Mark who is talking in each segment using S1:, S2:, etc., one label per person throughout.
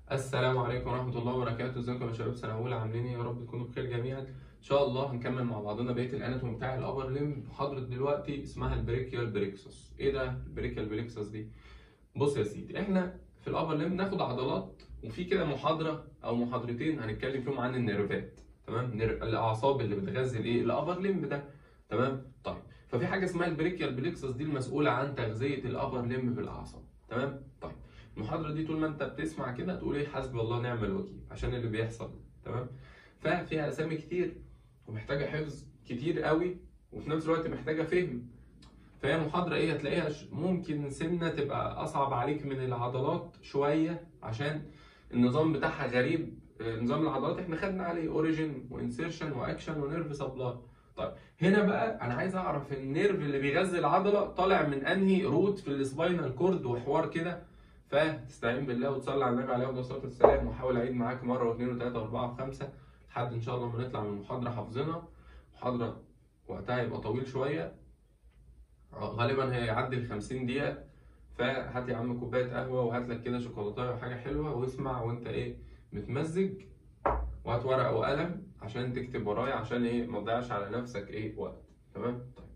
S1: السلام عليكم ورحمة الله وبركاته، ازيكم يا شباب سنة أولى عاملين ايه؟ يا رب تكونوا بخير جميعا. إن شاء الله هنكمل مع بعضنا بقية الأناتومي بتاع الأبر ليم، محاضرة دلوقتي اسمها البريكيال بريكسس. إيه ده البريكيال بريكسس دي؟ بص يا سيدي، إحنا في الأبر ليم ناخد عضلات وفي كده محاضرة أو محاضرتين هنتكلم فيهم عن النيرفات، تمام؟ نير... الأعصاب اللي بتغذي الإيه؟ الأبر ليم ده، تمام؟ طيب، ففي حاجة اسمها البريكيال بريكسس دي المسؤولة عن تغذية الأبر ليم بالأعصاب، تمام؟ طيب. المحاضره دي طول ما انت بتسمع كده تقول ايه حسبي الله ونعم الوكيل عشان اللي بيحصل تمام ففيها اسامي كتير ومحتاجه حفظ كتير قوي وفي نفس الوقت محتاجه فهم فهي محاضره ايه هتلاقيها ممكن سنه تبقى اصعب عليك من العضلات شويه عشان النظام بتاعها غريب نظام العضلات احنا خدنا عليه اوريجين وانسيرشن واكشن ونيرف سبلاي طيب هنا بقى انا عايز اعرف النيرف اللي بيغذي العضله طالع من انهي روت في السباينال كورد وحوار كده فتستعين بالله وتصلي على النبي عليه الصلاه والسلام واحاول اعيد معاك مره واثنين وثلاثه واربعه وخمسه لحد ان شاء الله ما نطلع من المحاضره حافظينها محاضره وقتها يبقى طويل شويه غالبا هيعدي ال 50 دقيقه فهات يا عم كوبايه قهوه وهات لك كده شوكولاته وحاجه حلوه واسمع وانت ايه متمزج وهات ورقه وقلم عشان تكتب ورايا عشان ايه ما تضيعش على نفسك ايه وقت تمام طيب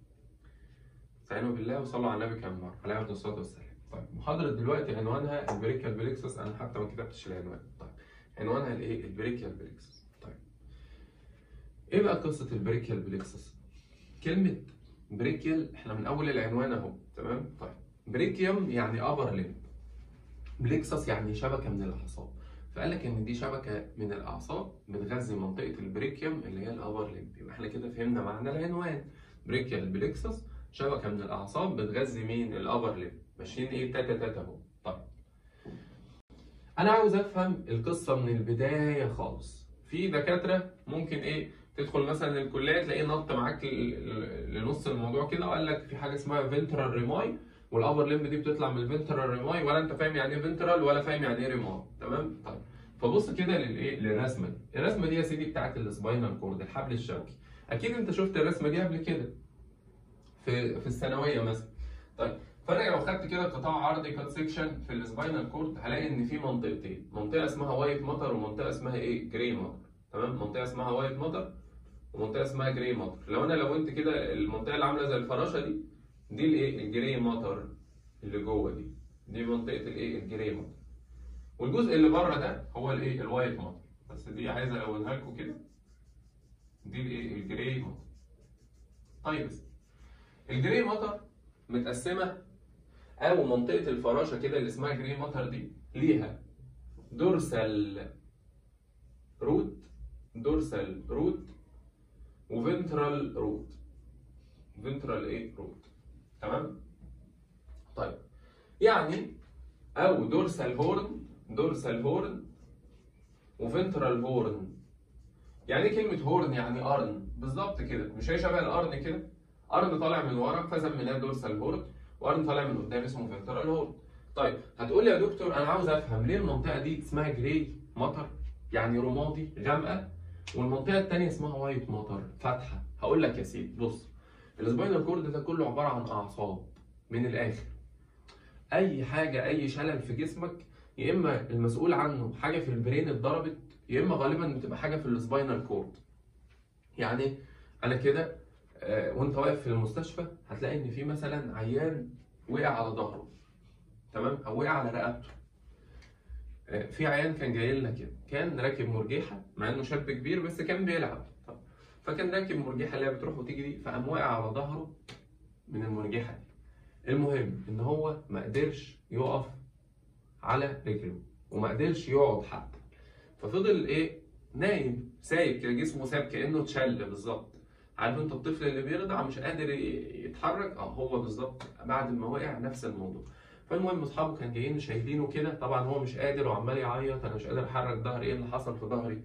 S1: استعينوا بالله وصلوا على النبي كام مره عليه الصلاه والسلام طيب محاضرة دلوقتي عنوانها البريكيال بريكسس أنا حتى ما كتبتش العنوان طيب عنوانها الإيه؟ البريكيال بريكسس طيب إيه بقى قصة البريكيال بريكسس؟ كلمة بريكيال إحنا من أول العنوان أهو تمام؟ طيب بريكيوم يعني أبر ليمب بليكسس يعني شبكة من الأعصاب فقال لك إن دي شبكة من الأعصاب بتغذي منطقة البريكيوم اللي هي الأبر ليمب يبقى إحنا كده فهمنا معنى العنوان بريكيال بليكسس شبكة من الأعصاب بتغذي مين؟ الأبر ليمب ماشيين ايه تاتا تاتا اهو طيب انا عاوز افهم القصه من البدايه خالص في دكاتره ممكن ايه تدخل مثلا الكليه تلاقيه نط معاك لنص الموضوع كده وقال لك في حاجه اسمها فينترال ريماي والابر ليمب دي بتطلع من الفنترال ريماي ولا انت فاهم يعني ايه فنترال ولا فاهم يعني ايه ريماي تمام طيب فبص كده للايه للرسمه دي الرسمه دي يا سيدي بتاعت السباينال كورد الحبل الشوكي اكيد انت شفت الرسمه دي قبل كده في في الثانويه مثلا طيب فانا لو خدت كده قطاع عرضي كات سيكشن في السباينال كورد هلاقي ان في منطقتين منطقه اسمها وايت ماتر ومنطقه اسمها ايه جراي ماتر تمام منطقه اسمها وايت ماتر ومنطقه اسمها جراي ماتر لو انا لونت كده المنطقه اللي عامله زي الفراشه دي دي الايه الجراي ماتر اللي جوه دي دي منطقه الايه الجراي ماتر والجزء اللي بره ده هو الايه الوايت ماتر بس دي عايز الونها لكم كده دي الايه الجراي ماتر طيب الجراي ماتر متقسمه او منطقه الفراشه كده اللي اسمها جري ماتر دي ليها دورسال روت دورسال روت وفنترال روت فنترال ايه روت تمام طيب يعني او دورسال هورن دورسال هورن وفنترال هورن يعني ايه كلمه هورن يعني قرن بالظبط كده مش هي شبه القرن كده قرن طالع من ورا فسميناه دورسال هورن وقرن طالع من قدام اسمه فنترال هورن طيب هتقول لي يا دكتور انا عاوز افهم ليه المنطقه دي اسمها جراي مطر يعني رمادي غامقه والمنطقه الثانيه اسمها وايت مطر فاتحه هقول لك يا سيدي بص السباينال كورد ده كله عباره عن اعصاب من الاخر اي حاجه اي شلل في جسمك يا اما المسؤول عنه حاجه في البرين اتضربت يا اما غالبا بتبقى حاجه في السباينال كورد يعني انا كده وانت واقف في المستشفى هتلاقي ان في مثلا عيان وقع على ظهره تمام او وقع على رقبته في عيان كان جاي لنا كده كان راكب مرجيحه مع انه شاب كبير بس كان بيلعب طب فكان راكب مرجيحه اللي هي بتروح وتيجي دي فقام واقع على ظهره من المرجيحه دي المهم ان هو ما قدرش يقف على رجله وما قدرش يقعد حتى ففضل ايه نايم سايب كده جسمه ساب كانه اتشل بالظبط عارف انت الطفل اللي بيرضع مش قادر يتحرك اه هو بالظبط بعد ما وقع نفس الموضوع فالمهم اصحابه كان جايين شايلينه كده طبعا هو مش قادر وعمال يعيط انا مش قادر احرك ظهري ايه اللي حصل في ظهري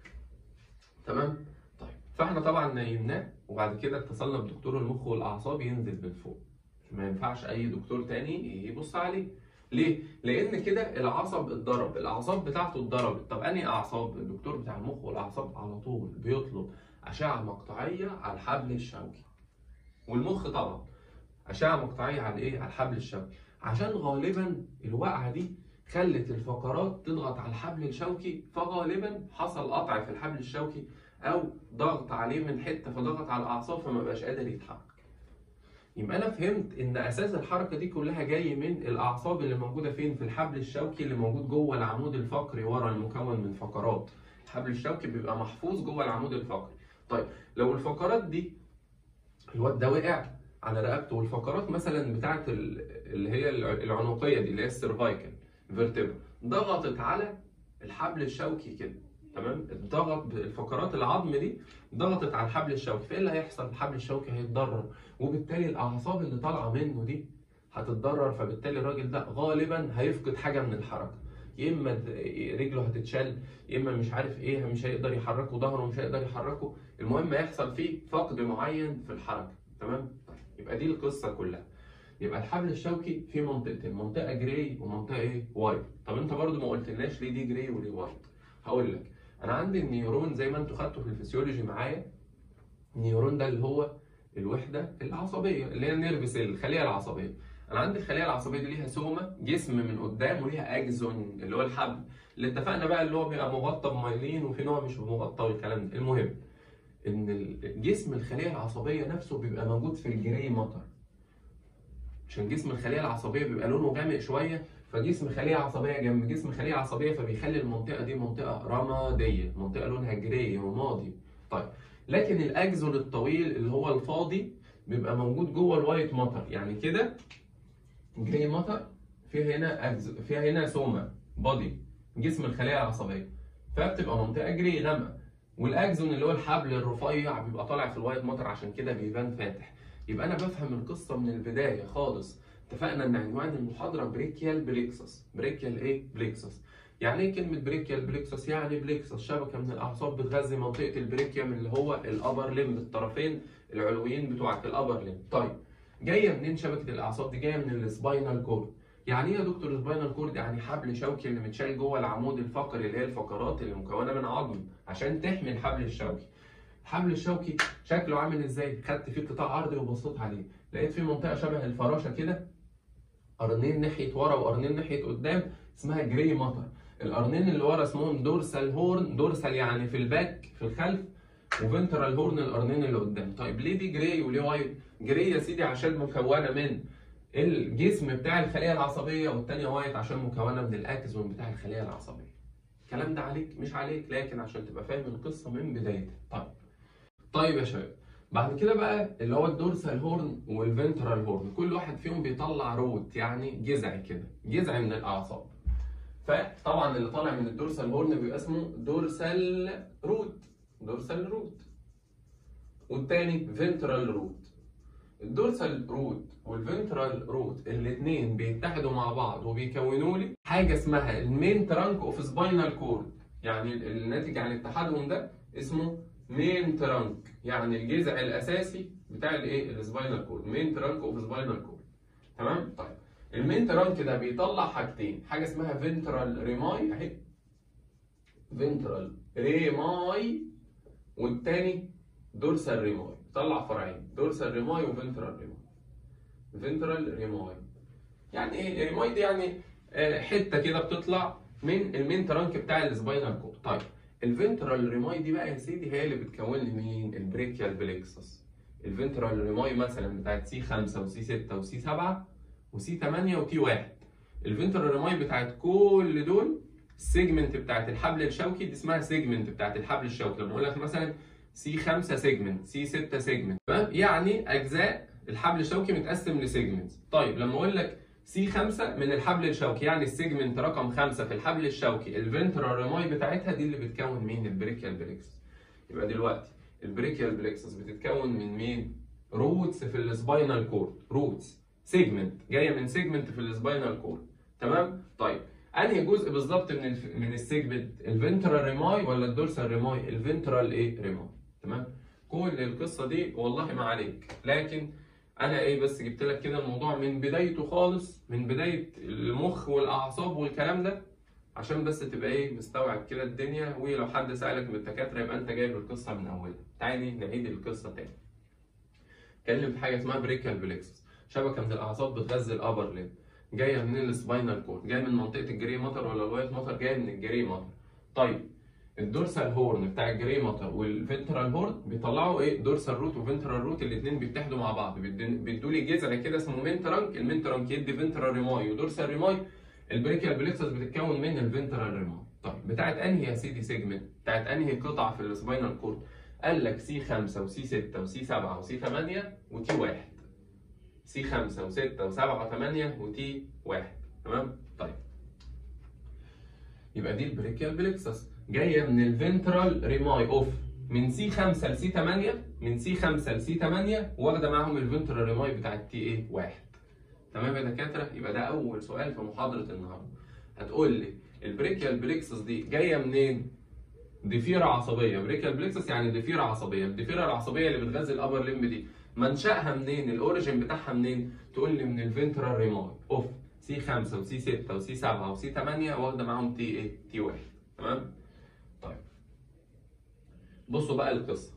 S1: تمام طيب فاحنا طبعا نيمناه وبعد كده اتصلنا بدكتور المخ والاعصاب ينزل من فوق ما ينفعش اي دكتور تاني يبص عليه ليه؟ لأن كده العصب اتضرب، الأعصاب بتاعته اتضربت، طب أنهي أعصاب؟ الدكتور بتاع المخ والأعصاب على طول بيطلب أشعة مقطعية على الحبل الشوكي. والمخ طبعا أشعة مقطعية على إيه؟ على الحبل الشوكي، عشان غالبا الوقعة دي خلت الفقرات تضغط على الحبل الشوكي فغالبا حصل قطع في الحبل الشوكي او ضغط عليه من حته فضغط على الاعصاب فما بقاش قادر يتحرك يبقى انا فهمت ان اساس الحركه دي كلها جاي من الاعصاب اللي موجوده فين في الحبل الشوكي اللي موجود جوه العمود الفقري ورا المكون من فقرات الحبل الشوكي بيبقى محفوظ جوه العمود الفقري طيب لو الفقرات دي الواد ده وقع على رقبته والفقرات مثلا بتاعه اللي هي العنقيه دي اللي هي السيرفايكال فيرتبرا ضغطت على الحبل الشوكي كده تمام ضغط الفقرات العظم دي ضغطت على الحبل الشوكي فايه اللي هيحصل الحبل الشوكي هيتضرر وبالتالي الاعصاب اللي طالعه منه دي هتتضرر فبالتالي الراجل ده غالبا هيفقد حاجه من الحركه يا اما رجله هتتشل يا اما مش عارف ايه مش هيقدر يحركه ظهره مش هيقدر يحركه المهم هيحصل فيه فقد معين في الحركه تمام طيب يبقى دي القصه كلها يبقى الحبل الشوكي فيه منطقتين منطقه جراي ومنطقه ايه وايت طب انت برضو ما قلتلناش ليه دي جراي وليه وايت هقول لك انا عندي النيورون زي ما انتوا خدتوا في الفسيولوجي معايا النيورون ده اللي هو الوحده العصبيه اللي هي النيرف سيل الخليه العصبيه انا عندي الخليه العصبيه دي ليها سومه جسم من قدام وليها اجزون اللي هو الحبل اللي اتفقنا بقى اللي هو بيبقى مغطى بمايلين وفي نوع مش مغطى والكلام ده المهم ان الجسم الخليه العصبيه نفسه بيبقى موجود في الجراي مطر عشان جسم الخليه العصبيه بيبقى لونه غامق شويه فجسم خليه عصبيه جنب جسم خليه عصبيه فبيخلي المنطقه دي منطقه رماديه منطقه لونها جراي رمادي طيب لكن الاجزون الطويل اللي هو الفاضي بيبقى موجود جوه الوايت ماتر يعني كده جراي ماتر فيها هنا أجز... فيها هنا سوما بادي جسم الخليه العصبيه فبتبقى منطقه جراي غامقه والاجزون اللي هو الحبل الرفيع بيبقى طالع في الوايت ماتر عشان كده بيبان فاتح يبقى انا بفهم القصه من البدايه خالص اتفقنا ان عنوان المحاضره بريكيال بليكسس بريكيال ايه بليكسس يعني ايه كلمه بريكيال بليكسس يعني بليكسس شبكه من الاعصاب بتغذي منطقه البريكيوم اللي هو الابر ليم الطرفين العلويين بتوعك الابر ليم طيب جايه منين شبكه الاعصاب دي جايه من السباينال كورد يعني ايه يا دكتور سباينال كورد يعني حبل شوكي اللي متشال جوه العمود الفقري اللي هي الفقرات اللي مكونه من عظم عشان تحمي الحبل الشوكي الحبل الشوكي شكله عامل ازاي خدت فيه قطاع عرضي وبصيت عليه لقيت فيه منطقه شبه الفراشه كده قرنين ناحيه ورا وقرنين ناحيه قدام اسمها جراي ماتر القرنين اللي ورا اسمهم دورسال هورن دورسال يعني في الباك في الخلف وفنترال هورن القرنين اللي قدام طيب ليه دي جراي وليه وايت جراي يا سيدي عشان مكونه من الجسم بتاع الخليه العصبيه والثانيه وايت عشان مكونه من الاكزون بتاع الخليه العصبيه الكلام ده عليك مش عليك لكن عشان تبقى فاهم القصه من بدايتها طيب طيب يا شباب بعد كده بقى اللي هو الدورسال هورن والفنترال هورن كل واحد فيهم بيطلع روت يعني جذع كده جذع من الاعصاب فطبعا اللي طالع من الدورسال هورن بيبقى اسمه دورسال روت دورسال روت والتاني فنترال روت الدورسال روت والفنترال روت الاثنين بيتحدوا مع بعض وبيكونوا لي حاجه اسمها المين ترانك اوف سباينال كورد يعني الناتج عن اتحادهم ده اسمه مين ترانك يعني الجذع الاساسي بتاع الايه السباينال كورد مين ترانك اوف سباينال كورد تمام طيب المين ترانك ده بيطلع حاجتين حاجه اسمها فنترال ريماي اهي فنترال ريماي والتاني دورسال ريماي طلع فرعين دورسال ريماي وفنترال ريماي فنترال ريماي يعني ايه ريماي دي يعني حته كده بتطلع من المين ترانك بتاع السباينال كورد طيب الفنترال ريماي دي بقى يا سيدي هي اللي بتكون لي مين البريكيال بليكسس الفنترال ريماي مثلا بتاعت سي 5 وسي 6 وسي 7 وسي 8 وتي 1 الفنترال ريماي بتاعت كل دول السيجمنت بتاعت الحبل الشوكي دي اسمها سيجمنت بتاعت الحبل الشوكي لما اقول لك مثلا سي 5 سيجمنت سي 6 سيجمنت تمام يعني اجزاء الحبل الشوكي متقسم لسيجمنت طيب لما اقول لك سي 5 من الحبل الشوكي يعني السيجمنت رقم 5 في الحبل الشوكي الفنترال ريماي بتاعتها دي اللي بتكون مين البريكيال بليكسس يبقى دلوقتي البريكيال بليكسس بتتكون من مين روتس في السباينال كورد روتس سيجمنت جايه من سيجمنت في السباينال كورد تمام طيب انهي جزء بالظبط من الف... من السيجمنت الفنترال ريماي ولا الدورسال ريماي الفنترال ايه ريماي تمام كل القصه دي والله ما عليك لكن انا ايه بس جبت لك كده الموضوع من بدايته خالص من بدايه المخ والاعصاب والكلام ده عشان بس تبقى ايه مستوعب كده الدنيا ولو حد سالك من الدكاتره يبقى انت جايب القصه من اولها تعالي نعيد القصه تاني اتكلم في حاجه اسمها بريكال بليكسس شبكه من الاعصاب بتغذي الابر ليم جايه من السباينال كورد جايه من منطقه الجري ماتر ولا الوايت ماتر جايه من الجري ماتر طيب الدورسال هورن بتاع الجري ماتر والفنترال هورن بيطلعوا ايه دورسال روت وفنترال روت الاثنين بيتحدوا مع بعض بيدوا لي جذع كده اسمه منترانك المنترانك يدي فنترال ريماي ودورسال ريماي البريكيال بليكسس بتتكون من الفنترال ريماي طيب بتاعت انهي يا سيدي سيجمنت بتاعت انهي قطعه في السباينال كورد قال لك سي 5 وسي 6 وسي 7 وسي 8 وتي 1 سي 5 و6 و7 و8 وتي 1 تمام طيب يبقى دي البريكيال بليكسس جايه من الفنترال ريماي اوف من سي 5 لسي 8 من سي 5 لسي 8 واخده معاهم الفنترال ريماي بتاع التي ايه 1 تمام يا دكاتره يبقى ده اول سؤال في محاضره النهارده هتقول لي البريكيال بليكسس دي جايه منين ضفيره عصبيه بريكيال بليكسس يعني ضفيره عصبيه الضفيره العصبيه اللي بتغذي الابر ليمب دي منشأها منين الاوريجن بتاعها منين تقول لي من الفنترال ريماي اوف سي 5 وسي 6 وسي 7 وسي 8 واخده معاهم تي ايه تي 1 تمام طيب بصوا بقى القصه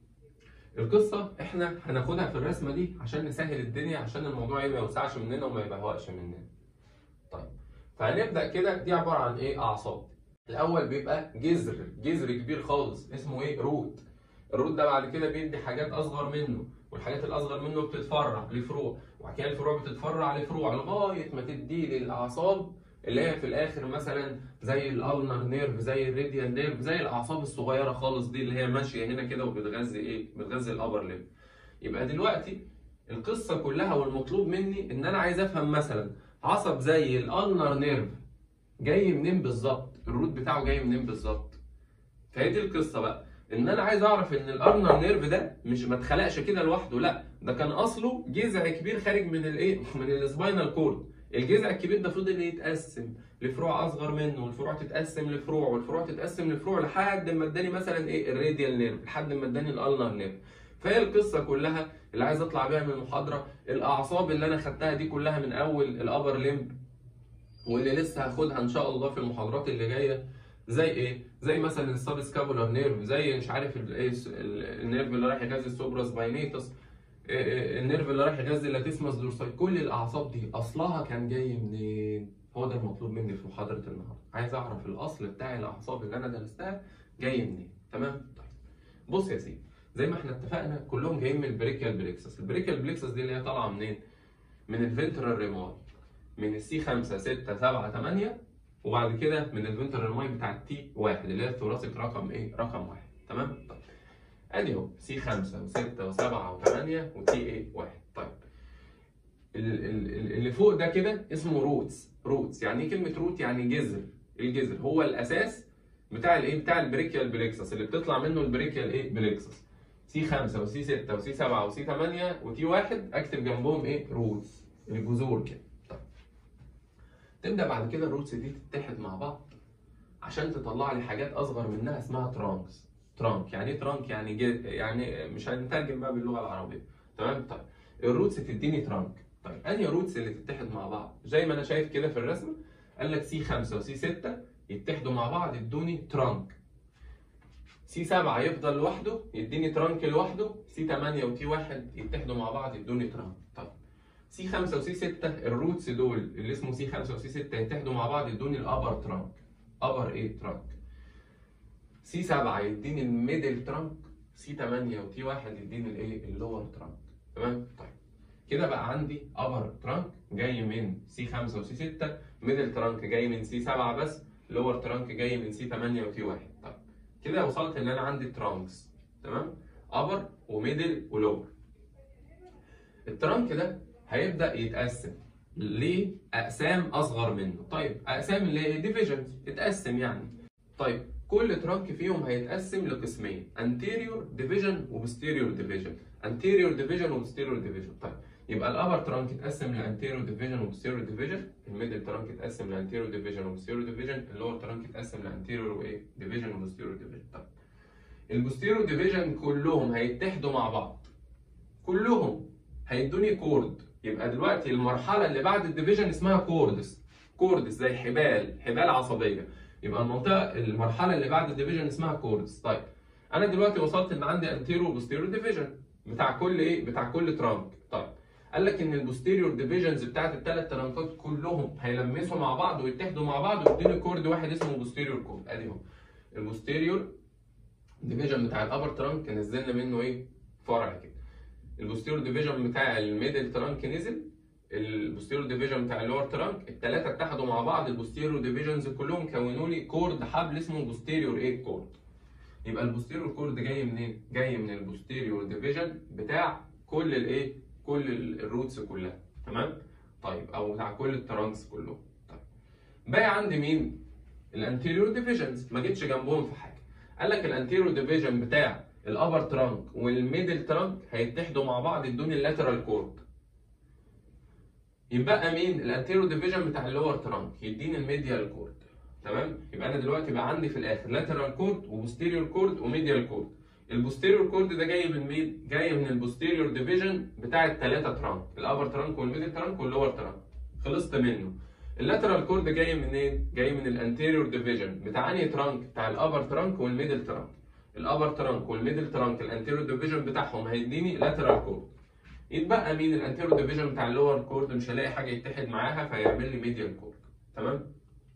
S1: القصه احنا هناخدها في الرسمه دي عشان نسهل الدنيا عشان الموضوع ما يوسعش مننا وما يبهوأش مننا طيب فهنبدا كده دي عباره عن ايه اعصاب الاول بيبقى جذر جذر كبير خالص اسمه ايه روت الروت ده بعد كده بيدي حاجات اصغر منه والحاجات الاصغر منه بتتفرع لفروع وبعد كده الفروع بتتفرع لفروع لغايه ما تدي للاعصاب اللي هي في الاخر مثلا زي الالنر نيرف زي الريديال نيرف زي الاعصاب الصغيره خالص دي اللي هي ماشيه هنا كده وبتغذي ايه بتغذي الابر ليب يبقى دلوقتي القصه كلها والمطلوب مني ان انا عايز افهم مثلا عصب زي الالنر نيرف جاي منين بالظبط الروت بتاعه جاي منين بالظبط فهي دي القصه بقى ان انا عايز اعرف ان الارنر نيرف ده مش ما اتخلقش كده لوحده لا ده كان اصله جذع كبير خارج من الايه من السباينال كورد الجذع الكبير ده فضل يتقسم لفروع اصغر منه والفروع تتقسم لفروع والفروع تتقسم لفروع لحد ما اداني مثلا ايه الراديال نيرف لحد ما اداني الالنر نيرف فهي القصه كلها اللي عايز اطلع بيها من المحاضره الاعصاب اللي انا خدتها دي كلها من اول الابر ليمب واللي لسه هاخدها ان شاء الله في المحاضرات اللي جايه زي ايه؟ زي مثلا السب سكابولار نيرف زي مش عارف الايه النيرف اللي رايح يغذي السوبرا سباينيتس النيرف اللي رايح يغذي اللاتيسماس دورساي كل الاعصاب دي اصلها كان جاي منين؟ هو ده المطلوب مني في محاضره النهارده عايز اعرف الاصل بتاع الاعصاب اللي انا درستها جاي منين تمام؟ طيب بص يا سيدي زي ما احنا اتفقنا كلهم جايين من البريكيال بليكسس البريكيال بليكسس دي اللي هي طالعه منين؟ من الفنترال ريماي من السي 5 6 7 8 وبعد كده من الفنترال ريماي بتاع التي 1 اللي هي الثوراسيك رقم ايه؟ رقم 1 تمام؟ طيب ادي اهو سي 5 و6 و7 و8 وتي ايه 1 طيب اللي فوق ده كده اسمه روتس روتس يعني ايه كلمه روت يعني جذر الجذر هو الاساس بتاع الايه بتاع البريكيال بليكسس اللي بتطلع منه البريكيال ايه بليكسس سي 5 وسي 6 وسي 7 وسي 8 وتي 1 اكتب جنبهم ايه روتس الجذور كده طيب تبدا بعد كده الروتس دي تتحد مع بعض عشان تطلع لي حاجات اصغر منها اسمها ترانكس ترانك يعني ايه ترانك يعني جي يعني مش هنترجم بقى باللغه العربيه تمام طيب الروتس تديني ترانك طيب انهي روتس اللي تتحد مع بعض زي ما انا شايف كده في الرسمه قال لك سي 5 وسي 6 يتحدوا مع بعض يدوني ترانك سي 7 يفضل لوحده يديني ترانك لوحده سي 8 وتي 1 يتحدوا مع بعض يدوني ترانك طيب سي 5 وسي 6 الروتس دول اللي اسمه سي 5 وسي 6 يتحدوا مع بعض يدوني الابر ترانك ابر ايه ترانك سي 7 يديني الميدل ترانك سي 8 وتي 1 يديني الايه اللور ترانك تمام طيب كده بقى عندي ابر ترانك جاي من سي 5 وسي 6 ميدل ترانك جاي من سي 7 بس لور ترانك جاي من سي 8 وتي 1 طيب كده وصلت ان انا عندي ترانكس تمام ابر وميدل ولور الترانك ده هيبدا يتقسم لاقسام اصغر منه طيب اقسام اللي هي ديفيجنز اتقسم يعني طيب كل ترانك فيهم هيتقسم لقسمين anterior division و posterior division anterior division و posterior division طيب يبقى الابر ترانك اتقسم لانتيريور ديفيجن وبوستيريور ديفيجن الميدل ترانك اتقسم لانتيريور ديفيجن وبوستيريور ديفيجن اللور ترانك اتقسم لانتيريور وايه ديفيجن وبوستيريور ديفيجن طيب البوستيريور ديفيجن كلهم هيتحدوا مع بعض كلهم هيدوني كورد يبقى دلوقتي المرحله اللي بعد الديفيجن اسمها كوردس كوردس زي حبال حبال عصبيه يبقى المنطقه المرحله اللي بعد الديفيجن اسمها كوردس طيب انا دلوقتي وصلت ان عندي انتيريور وبوستيريور ديفيجن بتاع كل ايه بتاع كل ترانك طيب قال لك ان البوستيريور ديفيجنز بتاعت الثلاث ترنكات كلهم هيلمسوا مع بعض ويتحدوا مع بعض ويديني كورد واحد اسمه بوستيريور كورد ادي اهو البوستيريور ديفيجن بتاع الابر ترانك نزلنا منه ايه فرع كده البوستيريور ديفيجن بتاع الميدل ترانك نزل البوستيريور ديفيجن بتاع اللور ترانك الثلاثه اتحدوا مع بعض البوستيريور ديفيجنز كلهم كونوا لي كورد حبل اسمه بوستيريور ايه كورد يبقى البوستيريور كورد جاي منين جاي من البوستيريور ديفيجن بتاع كل الايه كل الروتس كلها تمام طيب او بتاع كل الترانكس كلهم طيب باقي عندي مين الانتيريور ديفيجنز ما جيتش جنبهم في حاجه قال لك الانتيريور ديفيجن بتاع الابر ترانك والميدل ترانك هيتحدوا مع بعض يدوني اللاترال كورد يبقى مين الانتيريور ديفيجن بتاع اللور ترانك يديني الميديال كورد تمام يبقى انا دلوقتي بقى عندي في الاخر لاترال كورد وبوستيريور كورد وميديال كورد البوستيريور كورد ده جاي من مين جاي من البوستيريور ديفيجن بتاع الثلاثه ترانك الابر ترانك والميدل ترانك واللور ترانك خلصت منه اللاترال كورد جاي منين جاي من الانتيريور ديفيجن بتاع انهي ترانك بتاع الابر ترانك والميدل ترانك الابر ترانك والميدل ترانك الانتيريور ديفيجن بتاعهم هيديني لاترال كورد يتبقى مين الانتيريور ديفيجن بتاع اللور كورد مش هلاقي حاجه يتحد معاها فيعمل لي ميديال كورد تمام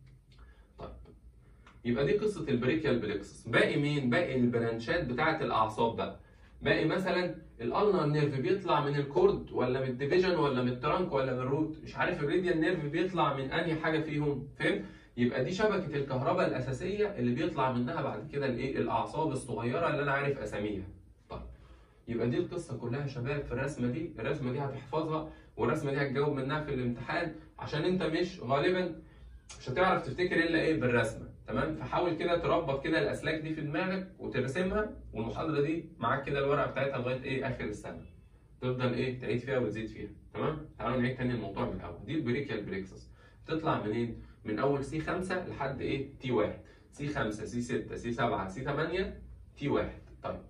S1: طيب يبقى دي قصه البريكيال بليكسس باقي مين باقي البرانشات بتاعه الاعصاب بقى باقي مثلا الالنر نيرف بيطلع من الكورد ولا من الديفيجن ولا من الترانك ولا من الروت مش عارف الراديال نيرف بيطلع من انهي حاجه فيهم فهمت يبقى دي شبكه الكهرباء الاساسيه اللي بيطلع منها بعد كده الايه الاعصاب الصغيره اللي انا عارف اساميها طيب يبقى دي القصه كلها يا شباب في الرسمه دي الرسمه دي هتحفظها والرسمه دي هتجاوب منها في الامتحان عشان انت مش غالبا مش هتعرف تفتكر الا ايه بالرسمه تمام فحاول كده تربط كده الاسلاك دي في دماغك وترسمها والمحاضره دي معاك كده الورقه بتاعتها لغايه ايه اخر السنه تفضل ايه تعيد فيها وتزيد فيها تمام تعالوا نعيد تاني الموضوع من الاول دي البريكيال بريكسس بتطلع منين من اول سي 5 لحد ايه تي 1 سي 5 سي 6 سي 7 سي 8 تي 1 طيب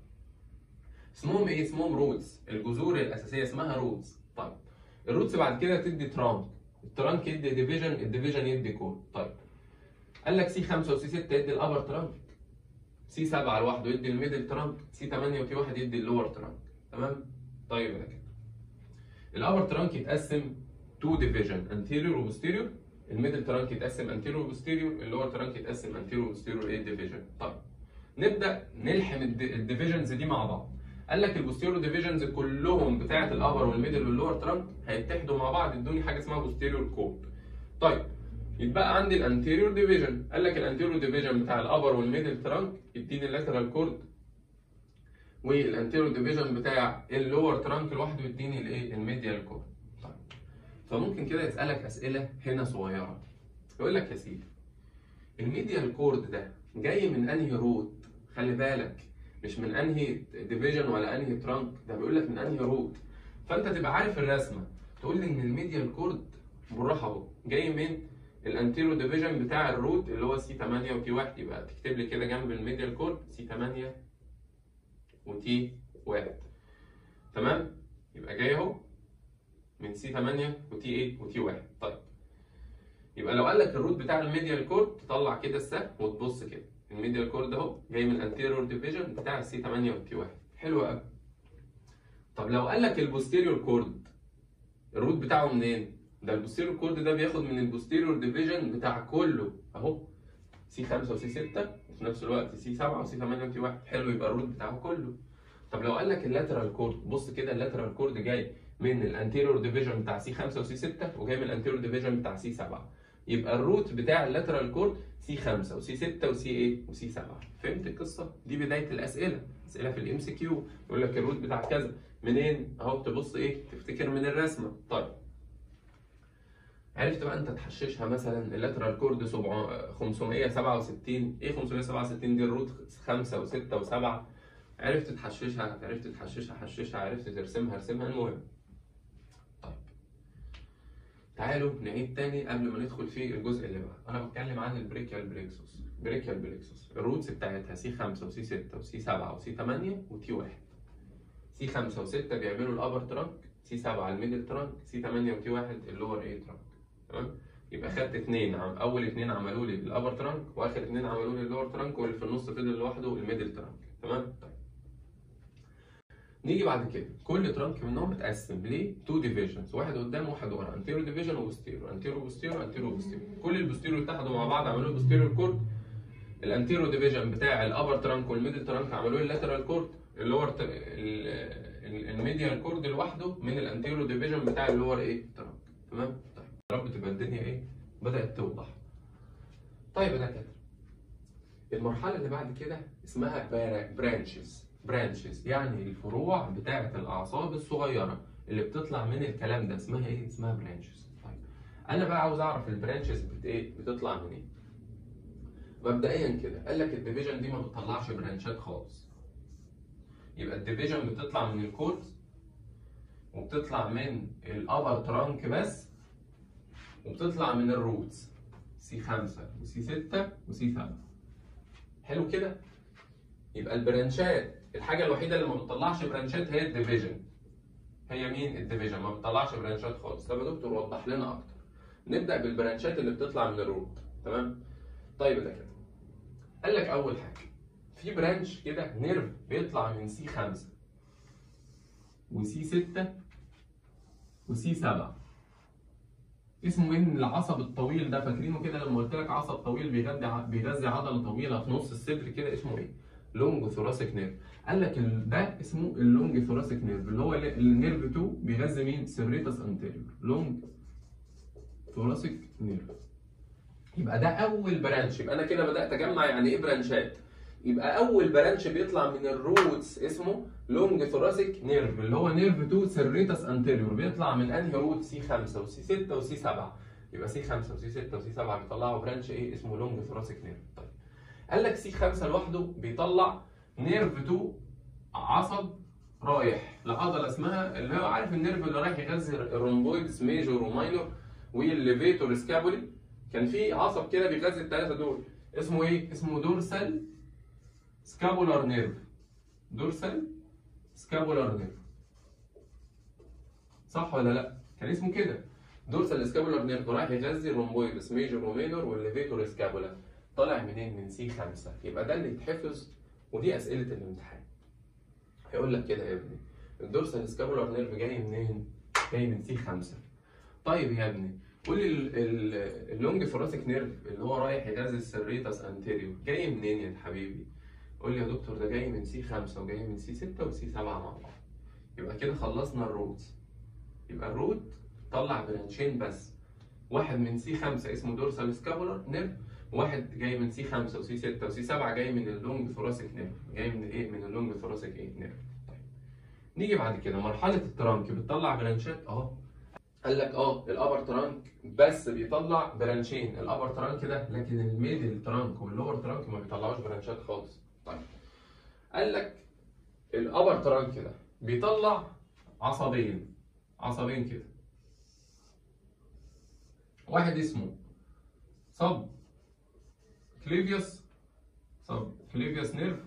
S1: اسمهم ايه اسمهم روتس الجذور الاساسيه اسمها روتس طيب الروتس بعد كده تدي ترانك الترانك يدي ديفيجن الديفيجن يدي كور طيب قال لك سي 5 وسي 6 يدي الابر ترانك سي 7 لوحده يدي الميدل ترانك سي 8 وتي 1 يدي اللور ترانك تمام طيب يا كده الابر ترانك يتقسم تو ديفيجن انتيريور وبوستيريور الميدل ترانك يتقسم انتيريور وبوستيريور اللور ترانك يتقسم انتيريور وبوستيريور ايه ديفيجن طيب نبدا نلحم الديفيجنز دي مع بعض قال لك البوستيريور ديفيجنز كلهم بتاعه الابر والميدل واللور ترانك هيتحدوا مع بعض يدوني حاجه اسمها بوستيريور كود طيب يتبقى عندي الانتيريور ديفيجن قال لك الانتيريور ديفيجن بتاع الابر والميدل ترانك يديني اللاترال كورد والانتيريور ديفيجن بتاع اللور ترانك لوحده يديني الايه الميديال كورد طيب فممكن كده يسالك اسئله هنا صغيره يقول لك يا سيدي الميديال كورد ده جاي من انهي روت خلي بالك مش من انهي ديفيجن ولا انهي ترانك ده بيقول لك من انهي روت فانت تبقى عارف الرسمه تقول لي ان الميديال كورد بالراحه اهو جاي من الانتيرو ديفيجن بتاع الروت اللي هو سي 8 وتي 1 يبقى تكتب لي كده جنب الميديال كورد سي 8 وتي 1 تمام يبقى جاي اهو من سي 8 وتي ايه وتي 1 طيب يبقى لو قال لك الروت بتاع الميديال كورد تطلع كده السهم وتبص كده الميديال كورد اهو جاي من الانتيريور ديفيجن بتاع السي 8 والتي 1 حلو قوي طب لو قال لك البوستيريور كورد الروت بتاعه منين ده البوستيريور كورد ده بياخد من البوستيريور ديفيجن بتاع كله اهو سي 5 وسي 6 وفي نفس الوقت سي 7 وسي 8 وتي 1 حلو يبقى الروت بتاعه كله طب لو قال لك اللاترال كورد بص كده اللاترال كورد جاي من الانتيريور ديفيجن بتاع سي 5 وسي 6 وجاي من الانتيريور ديفيجن بتاع سي 7 يبقى الروت بتاع اللاترال كورد سي 5 وسي 6 وسي ايه وسي 7 فهمت القصه دي بدايه الاسئله اسئله في الام سي كيو يقول لك الروت بتاع كذا منين اهو تبص ايه تفتكر من الرسمه طيب عرفت بقى انت تحششها مثلا اللاترال كورد 567 ايه 567 دي الروت 5 و6 و7 عرفت تحششها عرفت تحششها حششها عرفت ترسمها ارسمها المهم طيب تعالوا نعيد تاني قبل ما ندخل في الجزء اللي بعده انا بتكلم عن البريكيال بريكسوس بريكيال بريكسوس الروتس بتاعتها سي 5 وسي 6 وسي 7 وسي 8 وتي 1 سي 5 و6 بيعملوا الابر ترانك سي 7 الميدل ترانك سي 8 وتي 1 اللور ايه ترانك تمام يبقى خدت اثنين عم اول اثنين عملوا لي الابر ترانك واخر اثنين عملوا لي اللور ترانك واللي في النص فضل لوحده الميدل ترانك تمام طيب نيجي بعد كده كل ترانك منهم متقسم ل تو ديفيجنز واحد قدام وواحد ورا انتيرو ديفيجن وبوستيرو انتيرو بوستيرو انتيرو بوستيرو كل البوستيرو اتحدوا مع بعض عملوا البوستيرو كورد الانتيرو ديفيجن بتاع الابر ترانك والميدل ترانك عملوا اللاترال كورد اللور الميديال كورد لوحده من الانتيرو ديفيجن بتاع اللور ايه ترانك تمام طيب يا رب تبقى الدنيا ايه بدات توضح طيب يا دكاتره المرحله اللي بعد كده اسمها برانشز برانشز يعني الفروع بتاعه الاعصاب الصغيره اللي بتطلع من الكلام ده اسمها ايه اسمها برانشز طيب انا بقى عاوز اعرف البرانشز بت ايه بتطلع منين إيه؟ مبدئيا كده قال لك الديفيجن دي ما بتطلعش برانشات خالص يبقى الديفيجن بتطلع من الكود وبتطلع من الابر ترانك بس وبتطلع من الروتس سي 5 وسي 6 وسي 7 حلو كده يبقى البرانشات الحاجه الوحيده اللي ما بتطلعش برانشات هي الديفيجن هي مين الديفيجن ما بتطلعش برانشات خالص طب يا دكتور وضح لنا اكتر نبدا بالبرانشات اللي بتطلع من الروت تمام طيب ده كده قال لك اول حاجه في برانش كده نيرف بيطلع من سي 5 وسي 6 وسي 7 اسمه ايه العصب الطويل ده فاكرينه كده لما قلت لك عصب طويل بيغذي بيغذي عضله طويله في نص الصدر كده اسمه ايه؟ لونج ثوراسيك نيرف قال لك ده اسمه اللونج ثوراسيك نيرف اللي هو النيرف 2 بيغذي مين؟ سيريتاس انتيريور لونج ثوراسيك نيرف يبقى ده اول برانش يبقى انا كده بدات اجمع يعني ايه برانشات يبقى اول برانش بيطلع من الروتس اسمه لونج ثوراسيك نيرف اللي هو نيرف 2 سيريتاس انتيريور بيطلع من انهي روت سي 5 وسي 6 وسي 7 يبقى سي 5 وسي 6 وسي 7 بيطلعوا برانش ايه اسمه لونج ثوراسيك نيرف طيب قال لك سي 5 لوحده بيطلع نيرف 2 عصب رايح لعضله اسمها اللي هو عارف النيرف اللي رايح يغذي الرومبويدز ميجور وماينور والليفيتور سكابولي كان في عصب كده بيغذي الثلاثه دول اسمه ايه؟ اسمه دورسال سكابولار نيرف دورسال سكابولار نيرف صح ولا لا؟ كان اسمه كده دورسال سكابولار نيرف رايح يغذي الرومبويدس ميجور ومينور والليفيتور سكابولا طالع منين؟ من سي 5 يبقى ده اللي يتحفظ ودي اسئله الامتحان هيقول لك كده يا ابني الدورسال سكابولار نيرف جاي منين؟ جاي من سي 5 طيب يا ابني قول لي اللونج ثوراسيك نيرف اللي هو رايح يغذي السريتاس انتيريور جاي منين يا حبيبي؟ قول لي يا دكتور ده جاي من سي 5 وجاي من سي 6 وسي 7 مع بعض يبقى كده خلصنا الروت يبقى الروت طلع برانشين بس واحد من سي 5 اسمه دورسال سكابولار نيرف واحد جاي من سي 5 وسي 6 وسي 7 جاي من اللونج ثوراسيك نيرف جاي من ايه من اللونج ثوراسيك ايه نيرف طيب نيجي بعد كده مرحله الترانك بتطلع برانشات اه قال لك اه الابر ترانك بس بيطلع برانشين الابر ترانك ده لكن الميدل ترانك واللور ترانك ما بيطلعوش برانشات خالص طيب قال لك الابر ترانك ده بيطلع عصبين عصبين كده واحد اسمه سب كليفيوس سب كليفيوس نيرف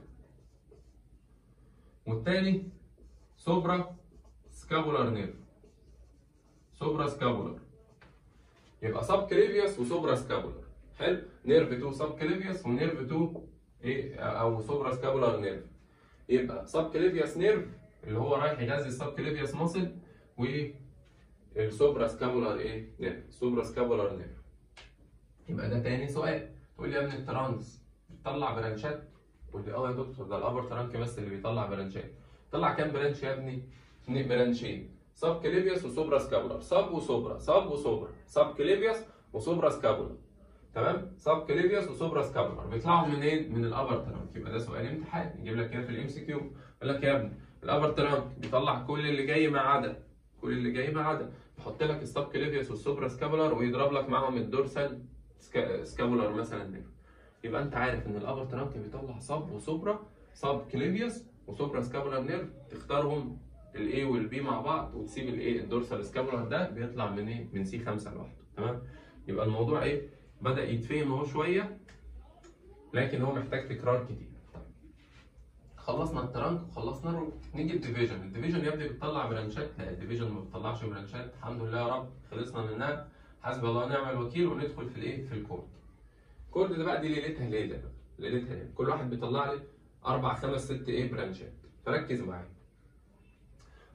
S1: والتاني سوبرا سكابولار نيرف سوبرا سكابولار يبقى سب كليفيوس وسوبرا سكابولار حلو نيرف 2 سب كليفيوس ونيرف 2 ايه او سوبرا سكابولار نيرف يبقى سب كليفيوس نيرف اللي هو رايح يغذي السب كليفيوس ماسل و السوبرا سكابولار ايه نيرف سوبرا سكابولار نيرف يبقى ده تاني سؤال تقول لي يا ابني الترانس بتطلع برانشات تقول لي اه يا دكتور ده الابر ترانك بس اللي بيطلع برانشات طلع كام برانش يا ابني؟ اثنين برانشين سب كليفيوس وسوبرا سكابولار سب وسوبرا سب وسوبرا سب كليفيوس وسوبرا سكابولار تمام سب كليفيوس وسوبرا سكابولار بيطلعوا منين؟ من الابر ترانك يبقى ده سؤال امتحان يجيب لك كده في الام سي كيو يقول لك يا ابني الابر ترانك بيطلع كل اللي جاي ما عدا كل اللي جاي ما عدا يحط لك السب كليفيوس والسوبرا سكابولار ويضرب لك معاهم الدورسال سكا... سكابولار مثلا نيرف يبقى انت عارف ان الابر ترانك بيطلع سب وسوبرا سب كليفيوس وسوبرا سكابولار نيرف تختارهم الاي والبي مع بعض وتسيب الايه الدورسال سكابولار ده بيطلع من ايه من سي 5 لوحده تمام يبقى الموضوع ايه بدا يتفهم اهو شويه لكن هو محتاج تكرار كتير طيب. خلصنا الترانك وخلصنا الروت نيجي الديفيجن الديفيجن يا ابني بتطلع برانشات لا الديفيجن ما بتطلعش برانشات الحمد لله يا رب خلصنا منها حسبي الله ونعم الوكيل وندخل في الايه في الكورد الكورد ده بقى دي ليلتها ليله بقى ليلتها ليله كل واحد بيطلع لي اربع خمس ست ايه برانشات فركز معايا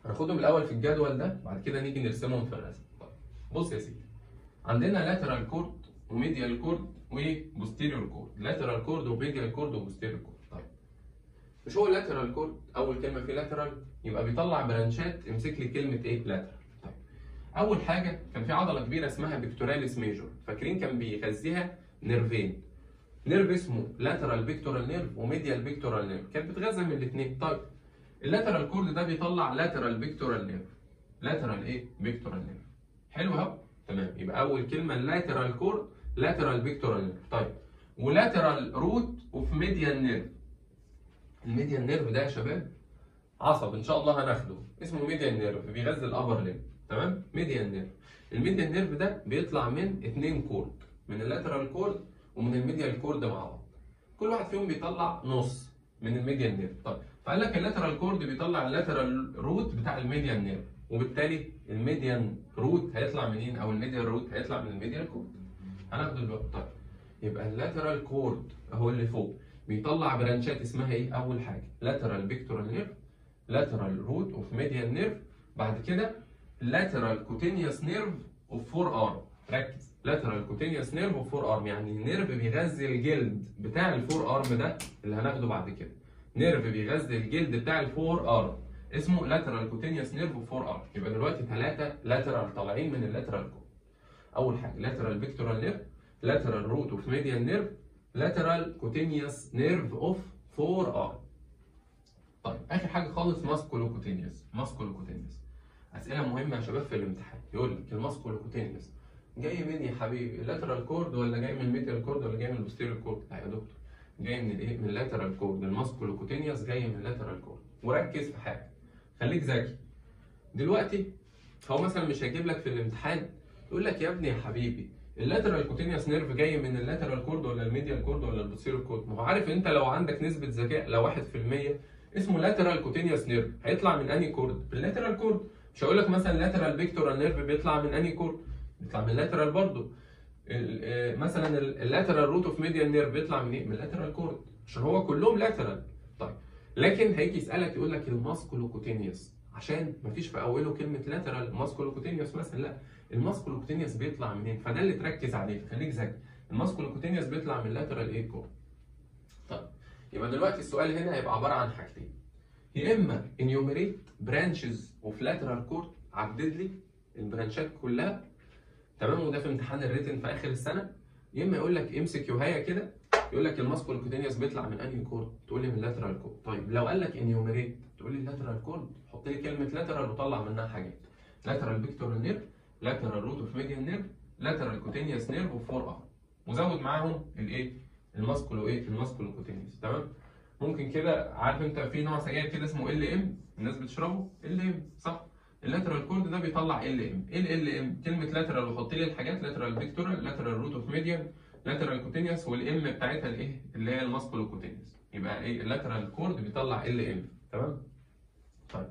S1: هناخدهم الاول في الجدول ده بعد كده نيجي نرسمهم في الرسم طيب بص يا سيدي عندنا لاترال كورد وميديال كورد وبوستيريور كورد لاترال كورد وميديال كورد وبوستيريور كورد طيب مش هو لاترال كورد اول كلمه فيه لاترال يبقى بيطلع برانشات امسك لي كلمه ايه لاترال طيب اول حاجه كان في عضله كبيره اسمها بيكتوراليس ميجور فاكرين كان بيغذيها نيرفين نيرف اسمه لاترال بيكتورال نيرف وميديال بيكتورال نيرف كانت بتغذى من الاثنين طيب اللاترال كورد ده بيطلع لاترال بيكتورال نيرف لاترال ايه بيكتورال نيرف حلو اهو تمام يبقى اول كلمه لاترال كورد لاترال بيكتورال نيرف طيب ولاترال روت اوف ميديال نيرف الميديال نيرف ده يا شباب عصب ان شاء الله هناخده اسمه ميديال نيرف بيغذي الابر ليم تمام ميديال نيرف الميديال نيرف ده بيطلع من اتنين كورد من اللاترال كورد ومن الميديال كورد مع بعض كل واحد فيهم بيطلع نص من الميديال نيرف طيب فقال لك اللاترال كورد بيطلع اللاترال روت بتاع الميديال نيرف وبالتالي الميديان روت هيطلع منين او الميديال روت هيطلع من الميديال كورد هناخده دلوقتي طيب يبقى اللاترال كورد اهو اللي فوق بيطلع برانشات اسمها ايه اول حاجه لاترال بيكتورال نيرف لاترال روت اوف ميديال نيرف بعد كده لاترال كوتينيوس نيرف اوف فور ارم ركز لاترال كوتينيوس نيرف اوف فور ارم يعني نيرف بيغذي الجلد بتاع الفور ارم ده اللي هناخده بعد كده نيرف بيغذي الجلد بتاع الفور ارم اسمه لاترال كوتينيوس نيرف اوف فور ارم يبقى دلوقتي ثلاثه لاترال طالعين من اللاترال كورد اول حاجه لاترال بيكتورال نيرف لاترال روت اوف ميديال نيرف لاترال كوتينيوس نيرف اوف فور ارم طيب اخر حاجه خالص ماسكولو كوتينيوس ماسكولو كوتينيوس اسئله مهمه يا شباب في الامتحان يقول لك الماسكولو كوتينيوس جاي من يا حبيبي اللاترال كورد ولا جاي من الميديال كورد ولا جاي من البوستيريور كورد لا يا دكتور جاي من الايه من اللاترال كورد الماسكولو كوتينيوس جاي من اللاترال كورد وركز في حاجه خليك ذكي دلوقتي هو مثلا مش هيجيب لك في الامتحان يقول لك يا ابني يا حبيبي اللاترال كوتينيوس نيرف جاي من اللاترال كورد ولا الميديال كورد ولا البوستيريور كورد ما هو عارف انت لو عندك نسبه ذكاء لو 1% اسمه لاترال كوتينيوس نيرف هيطلع من انهي كورد باللاترال كورد مش هقول لك مثلا لاترال بيكتورال نيرف بيطلع من انهي كورد بيطلع من اللاترال برضه مثلا اللاترال روت اوف ميديال نيرف بيطلع من ايه من اللاترال كورد عشان هو كلهم لاترال طيب لكن هيجي يسالك يقول لك الماسكولوكوتينيوس عشان مفيش في اوله كلمه لاترال ماسكولوكوتينيوس مثلا لا الماسكولوكوتينيوس بيطلع منين فده اللي تركز عليه خليك ذكي الماسكولوكوتينيوس بيطلع من لاترال ايه كورد طيب يبقى دلوقتي السؤال هنا هيبقى عباره عن حاجتين يا اما enumerate branches of lateral cord عدد لي البرانشات كلها تمام وده في امتحان الريتن في اخر السنه يا اما يقول لك امسك يوهايه كده يقول لك الماسكول كوتينيوس بيطلع من انهي كورد تقول لي من اللاترال كورد طيب لو قال لك انيوميريت تقول لي اللاترال كورد حط لي كلمه لاترال وطلع منها حاجات لاترال بيكتورال نيرف لاترال روت اوف ميديان نيرف لاترال كوتينيوس نيرف وفور ار وزود معاهم الايه الماسكولو ايه الماسكولو كوتينيوس تمام ممكن كده عارف انت في نوع سجاير كده اسمه ال ام الناس بتشربه ال ام صح اللاترال كورد ده بيطلع ال ام ايه ال ام كلمه لاترال وحط لي الحاجات لاترال بيكتورال لاترال روت اوف ميديان لاترال كوتينيوس والام بتاعتها الايه اللي هي الماسكولو كوتينيوس يبقى ايه اللاترال كورد بيطلع ال ام تمام طيب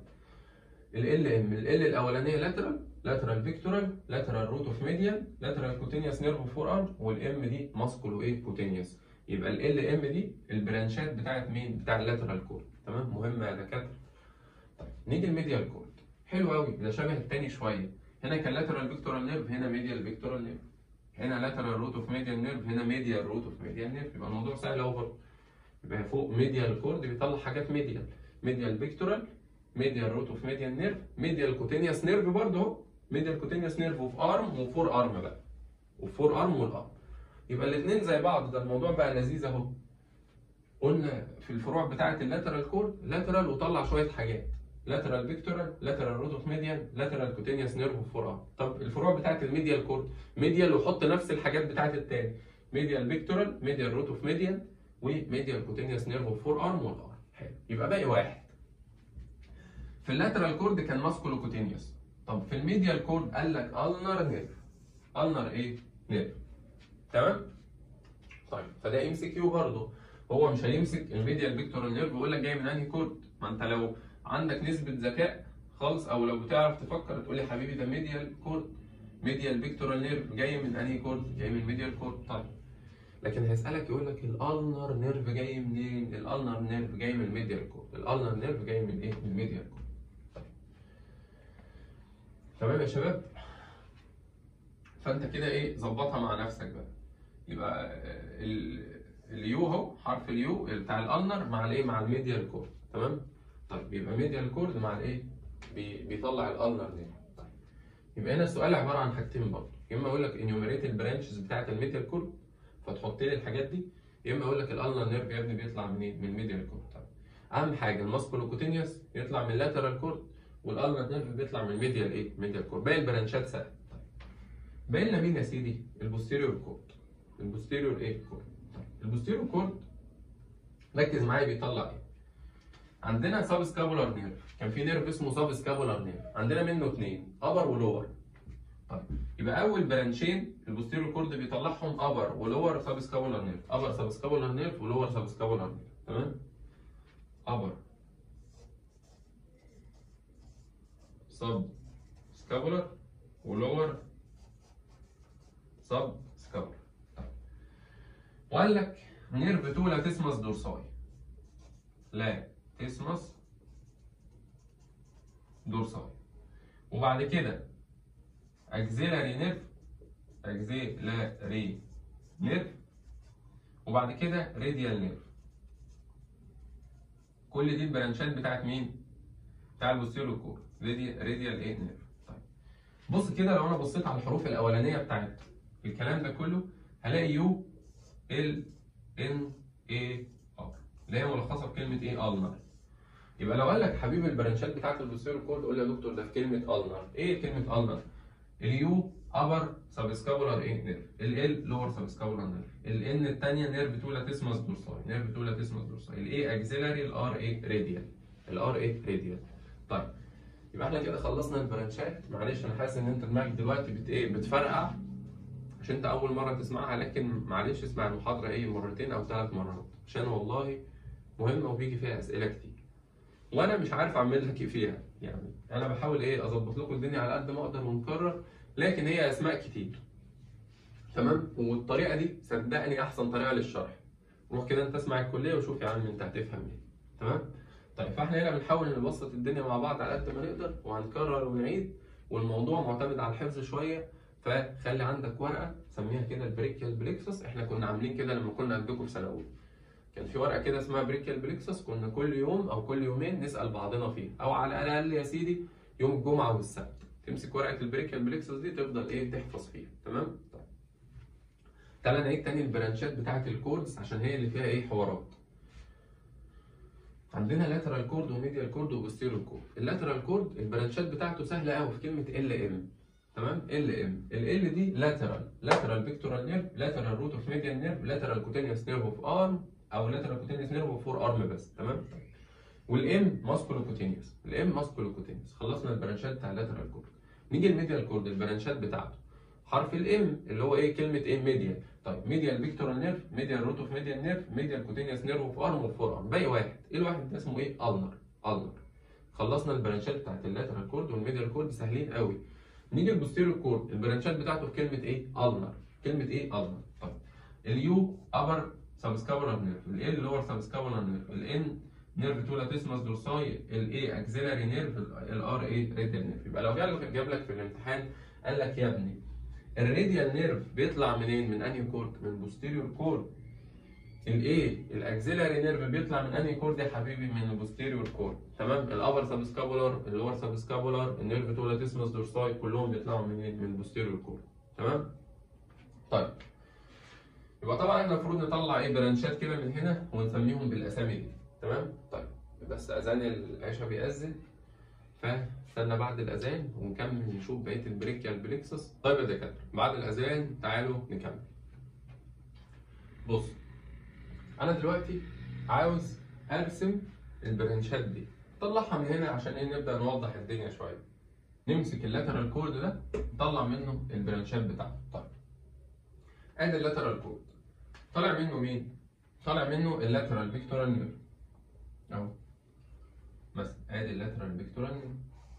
S1: ال ام ال الاولانيه لاترال لاترال فيكتورال لاترال روت اوف ميديان لاترال كوتينيوس نيرف فور ارم والام دي ماسكولو ايه كوتينيوس يبقى ال ام دي البرانشات بتاعت مين بتاع اللاترال كورد تمام مهمه يا دكاتره طيب نيجي الميديال كورد حلو قوي ده شبه التاني شويه هنا كان لاترال فيكتورال نيرف هنا ميديال فيكتورال نيرف هنا لاترال روت اوف ميديال نيرف هنا ميديال روت اوف ميديال نيرف يبقى الموضوع سهل اهو برضه يبقى فوق ميديال كورد بيطلع حاجات ميديال ميديال فيكتورال ميديال روت اوف ميديال نيرف ميديال كوتينيوس نيرف برضه اهو ميديال كوتينيوس نيرف اوف ارم وفور ارم بقى وفور ارم والارم يبقى الاثنين زي بعض ده الموضوع بقى لذيذ اهو قلنا في الفروع بتاعه اللاترال كورد لاترال وطلع شويه حاجات لاترال فيكتورال لاترال روت اوف ميديان لاترال كوتينيوس نيرف اوف فور ارم طب الفروع بتاعه الميديال كورد ميديال وحط نفس الحاجات بتاعه التاني ميديال فيكتورال ميديال روت اوف ميديان وميديال كوتينيوس نيرف اوف فور ارم والارم حلو يبقى باقي واحد في اللاترال كورد كان ماسكولو كوتينيوس طب في الميديال كورد قال لك النر نيرف النر ايه نيرف تمام طيب فده ام سي كيو برضه هو مش هيمسك الميديال فيكتورال نيرف ويقول لك جاي من انهي كورد ما انت لو عندك نسبه ذكاء خالص او لو بتعرف تفكر تقول لي حبيبي ده ميديال كورد ميديال فيكتورال نيرف جاي من انهي كورد جاي من الميديال كورد طيب لكن هيسالك يقول لك الالنر نيرف جاي منين الالنر نيرف جاي من الميديال كورد الالنر نيرف جاي من ايه من الميديال كورد طيب تمام يا شباب فانت كده ايه ظبطها مع نفسك بقى يبقى آه، ال- اليو اهو حرف اليو بتاع الالنر مع الايه مع الميديال كورد تمام طيب يبقى ميديال كورد مع الايه بي- بيطلع الالنر دي طيب يبقى هنا السؤال عباره عن حاجتين برضه يا اما اقول لك انيوميريت البرانشز بتاعه الميديال كورد فتحط لي الحاجات دي يا اما اقول لك الالنر نيرف يا ابني بيطلع منين من الميديال كورد طيب اهم حاجه الماسكولوكوتينيوس يطلع من اللاترال كورد والالنر نيرف بيطلع من الميديال ايه ميديال كورد باقي البرانشات سهله طيب باقي لنا مين يا سيدي البوستيريور كورد البوستيريور ايه كورد طيب البوستيريور كورد ركز معايا بيطلع ايه عندنا سب سكابولار نيرف كان في نيرف اسمه سب سكابولار نيرف عندنا منه اثنين ابر ولور طيب يبقى اول برانشين البوستيريور كورد بيطلعهم ابر ولور سب سكابولار نيرف ابر سب سكابولار نيرف ولور سب سكابولار نيرف تمام ابر سب سكابولار ولور سب سكابولار وقال لك نيرف تو لا تسمس دورساي لا تسمس دورساي وبعد كده اكزيلاري نيرف اكزيلاري نيرف وبعد كده راديال نيرف كل دي البرانشات بتاعت مين؟ بتاع البوستيريور كور راديال راديال ايه نيرف طيب بص كده لو انا بصيت على الحروف الاولانيه بتاعت الكلام ده كله هلاقي يو ال ان اي ار اللي هي ملخصه بكلمه ايه النر يبقى لو قال لك حبيب البرانشات بتاعت البوستيريور كورد قول لي يا دكتور ده في كلمه النر ايه كلمه النر اليو ابر سبسكابولار ايه نيرف ال لور سبسكابولار نيرف الان الثانيه نيرف تو لاتيسماس دورساي نيرف تو لاتيسماس دورساي الاي اكزيلاري الار ايه راديال الار ايه راديال طيب يبقى احنا كده خلصنا البرانشات معلش انا حاسس ان انت دماغك دلوقتي بت ايه بتفرقع عشان انت اول مره تسمعها لكن معلش اسمع المحاضره ايه مرتين او ثلاث مرات عشان والله مهمه وبيجي فيها اسئله كتير وانا مش عارف اعمل لك ايه فيها يعني انا بحاول ايه اظبط لكم الدنيا على قد ما اقدر ونكرر لكن هي اسماء كتير تمام والطريقه دي صدقني احسن طريقه للشرح روح كده انت اسمع الكليه وشوف يا عم انت هتفهم ايه تمام طيب فاحنا هنا بنحاول نبسط الدنيا مع بعض على قد ما نقدر وهنكرر ونعيد والموضوع معتمد على الحفظ شويه فخلي عندك ورقه سميها كده البريكيال بليكسس احنا كنا عاملين كده لما كنا عندكم في سنه اولى كان في ورقه كده اسمها بريكيال بليكسس كنا كل يوم او كل يومين نسال بعضنا فيها او على الاقل يا سيدي يوم الجمعه والسبت تمسك ورقه البريكيال بليكسس دي تفضل ايه تحفظ فيها تمام طيب تعالى نعيد تاني البرانشات بتاعه الكوردز عشان هي اللي فيها ايه حوارات عندنا لاترال كورد وميديال كورد وبوستيريور كورد اللاترال كورد البرانشات بتاعته سهله قوي في كلمه ال ام تمام ال ام ال دي لاترال لاترال بيكتورال نيرف لاترال روت اوف ميديال نيرف لاترال كوتينيوس نيرف اوف ارم او لاترال كوتينيوس نيرف اوف فور ارم بس تمام والام ماسكولو كوتينيوس الام ماسكولو كوتينيوس خلصنا البرانشات بتاع اللاترال كورد نيجي الميديال كورد البرانشات بتاعته حرف الام اللي هو ايه كلمه ايه ميديال طيب ميديال بيكتورال نيرف ميديال روت اوف ميديال نيرف ميديال كوتينيوس نيرف اوف ارم وفور ارم باقي واحد ايه الواحد ده اسمه ايه النر النر خلصنا البرانشات بتاعت اللاترال كورد والميديال كورد سهلين قوي نيجي البوستيريور كورد البرانشات بتاعته في كلمه ايه النر كلمه ايه النر طيب اليو ابر سبسكابولار نيرف ال لور سبسكابولار نيرف الان نيرف تو لاتيسماس دورساي الاي اكزيلاري نيرف الار اي ريتال نيرف يبقى لو جاب جاب لك في الامتحان قال لك يا ابني الراديال نيرف بيطلع منين من انهي كورد من البوستيريور كورد الايه الاكزيلاري نيرف بيطلع من انهي كورد يا حبيبي من البوستيريور كورد تمام الابر سبسكابولار اللور سبسكابولار النيرف تو لاتيسماس دورساي كلهم بيطلعوا منين من البوستيريور كورد تمام طيب يبقى طبعا احنا المفروض نطلع ايه برانشات كده من هنا ونسميهم بالاسامي دي تمام طيب بس اذان العشاء بيأذن فاستنى بعد الاذان ونكمل نشوف بقيه البريكيال بليكسس طيب يا دكاتره بعد الاذان تعالوا نكمل بص انا دلوقتي عاوز ارسم البرانشات دي طلعها من هنا عشان ايه نبدا نوضح الدنيا شويه نمسك اللاترال كورد ده نطلع منه البرانشات بتاعته طيب ادي اللاترال كورد طالع منه مين طالع منه اللاترال بيكتورال نيرف اهو مثلا ادي اللاترال بيكتورال نيرف